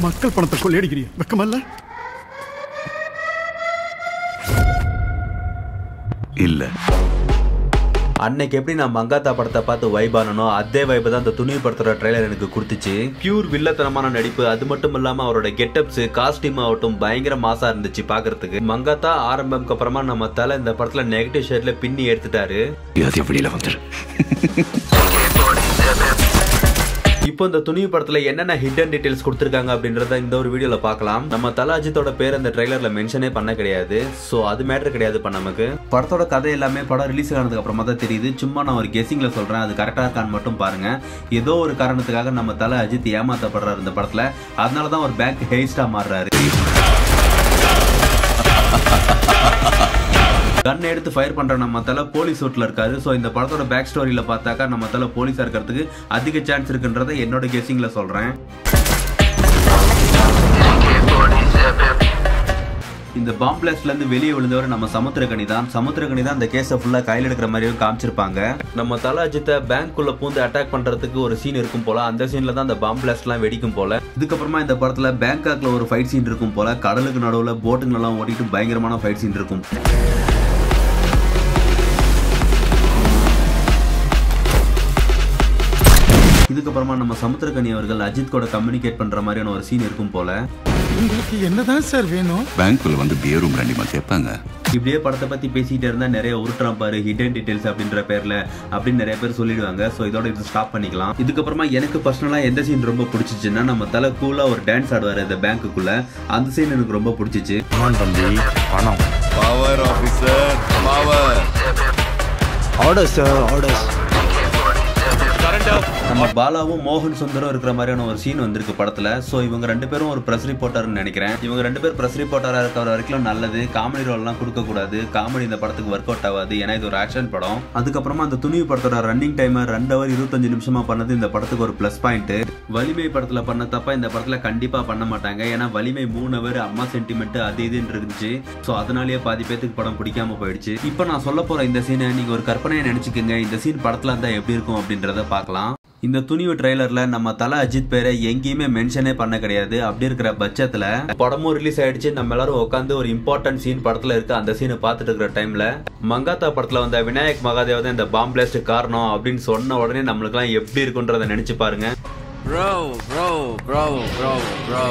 மக்கள் பணத்தை கொள்ளையடிக்கிறீ வெக்கமல்ல இல்ல அன்னைக்கு எப்படி நான் மங்காத்தா படத்தை பார்த்து வைப் ஆனனோ அதே வைப் தான் அந்த துணிவு படத்தோட ட்ரைலர் எனக்கு கொடுத்துச்சு பியூர் வில்லத்தனமான நடிப்பு அது மட்டும் இல்லாம அவரோட கெட்டப்ஸ் காஸ்டியூம் ஆகட்டும் பயங்கர மாசா இருந்துச்சு பாக்குறதுக்கு மங்காத்தா ஆரம்பம்க்கு அப்புறமா நம்ம தலை இந்த படத்துல நெகட்டிவ் ஷேட்ல பின்னி எடுத்துட்டாரு அது வெளியில வந்துரு இப்போ இந்த துணிவு படத்துல என்னென்ன ஹிடன் டீடைல்ஸ் கொடுத்துருக்காங்க அப்படின்றத இந்த ஒரு வீடியோல பார்க்கலாம் நம்ம தல அஜித்தோட பேர் அந்த ட்ரைலர்ல மென்ஷனே பண்ண கிடையாது சோ அது மேட்டர் கிடையாது இப்ப நமக்கு படத்தோட கதை எல்லாமே படம் ரிலீஸ் ஆனதுக்கு அப்புறமா தான் தெரியுது சும்மா நான் ஒரு கெஸிங்ல சொல்றேன் அது கரெக்டா இருக்கான்னு மட்டும் பாருங்க ஏதோ ஒரு காரணத்துக்காக நம்ம தல அஜித் ஏமாத்தப்படுறாரு இந்த படத்துல அதனால தான் ஒரு பேங்க் ஹெய்ஸ்டா மாறுறாரு கன் எடுத்து ஃபயர் பண்ற நம்ம தலை போலீஸ் சூட்ல இருக்காரு ஸோ இந்த படத்தோட பேக் ஸ்டோரியில பார்த்தாக்கா நம்ம தலை போலீஸா இருக்கிறதுக்கு அதிக சான்ஸ் இருக்குன்றதை என்னோட கெஸிங்ல சொல்றேன் இந்த பாம் பிளாஸ்ட்ல இருந்து வெளியே விழுந்தவர் நம்ம சமுத்திரகனி தான் சமுத்திரகனி தான் இந்த கேஸை ஃபுல்லா கையில் எடுக்கிற மாதிரியும் காமிச்சிருப்பாங்க நம்ம தல அஜித்தை பேங்க்குள்ள பூந்து அட்டாக் பண்றதுக்கு ஒரு சீன் இருக்கும் போல அந்த சீன்ல தான் அந்த பாம் பிளாஸ்ட்லாம் வெடிக்கும் போல இதுக்கப்புறமா இந்த படத்துல பேங்காக்ல ஒரு ஃபைட் சீன் இருக்கும் போல கடலுக்கு நடுவுல போட்டுங்களெல்லாம் ஓட்டிட்டு பயங்கரமான ஃபைட் சீன் இருக்கும் இதுக்கப்புறமா நம்ம சமுத்திரகனி அவர்கள் அஜித் கூட கம்யூனிகேட் பண்ற மாதிரியான ஒரு சீன் இருக்கும் போல உங்களுக்கு என்னதான் சார் வேணும் பேங்க்குள்ள வந்து பியரும் ரெண்டிமா கேட்பாங்க இப்படியே படத்தை பத்தி பேசிக்கிட்டே இருந்தா நிறைய உருட்டுறான் பாரு ஹிடன் டீடைல்ஸ் அப்படின்ற பேர்ல அப்படின்னு நிறைய பேர் சொல்லிடுவாங்க ஸோ இதோட இது ஸ்டாப் பண்ணிக்கலாம் இதுக்கப்புறமா எனக்கு பர்சனலா எந்த சீன் ரொம்ப பிடிச்சிச்சுன்னா நம்ம தலை கூலா ஒரு டான்ஸ் ஆடுவாரு இந்த பேங்க்குள்ள அந்த சீன் எனக்கு ரொம்ப பிடிச்சிச்சு power officer power order sir orders நம்ம பாலாவும் மோகன் சுந்தரம் இருக்கிற மாதிரியான ஒரு சீன் வந்திருக்கு படத்துல சோ இவங்க ரெண்டு பேரும் ஒரு பிரஸ் ரிப்போர்ட்டர்னு நினைக்கிறேன் இவங்க ரெண்டு பேர் பிரஸ் ரிப்போர்ட்டரா இருக்கிற வரைக்கும் நல்லது காமெடி ரோல்லாம் கொடுக்க கூடாது காமெடி இந்த படத்துக்கு ஒர்க் அவுட் ஆகாது ஏன்னா இது ஒரு ஆக்ஷன் படம் அதுக்கப்புறமா அந்த துணிவு படத்தோட ரன்னிங் டைமர் ரெண்டு ஹவர் இருபத்தஞ்சு நிமிஷமா பண்ணது இந்த படத்துக்கு ஒரு பிளஸ் பாயிண்ட் வலிமை படத்துல பண்ண தப்ப இந்த படத்துல கண்டிப்பா பண்ண மாட்டாங்க ஏன்னா வலிமை மூணு ஹவர் அம்மா சென்டிமெண்ட் அது இதுன்னு இருந்துச்சு சோ அதனாலேயே பாதி பேத்துக்கு படம் பிடிக்காம போயிடுச்சு இப்போ நான் சொல்ல போற இந்த சீனை நீங்க ஒரு கற்பனையை நினைச்சுக்கோங்க இந்த சீன் படத்துல இருந்தா எப்படி இருக்கும் அப்படின்றத பார்க்கலாம் இந்த துணிவு ட்ரைலர்ல நம்ம தல அஜித் பேரை எங்கேயுமே மென்ஷனே பண்ண கிடையாது அப்படி இருக்கிற பட்சத்துல படமும் ரிலீஸ் ஆயிடுச்சு நம்ம எல்லாரும் உட்காந்து ஒரு இம்பார்ட்டன்ட் சீன் படத்துல இருக்கு அந்த சீனை பார்த்துட்டு இருக்கிற டைம்ல மங்காத்தா படத்துல வந்த விநாயக் மகாதேவ் தான் இந்த பாம் பிளாஸ்ட் காரணம் அப்படின்னு சொன்ன உடனே நம்மளுக்குலாம் எப்படி இருக்குன்றத நினைச்சு பாருங்க Bro, bro, bro, bro, bro.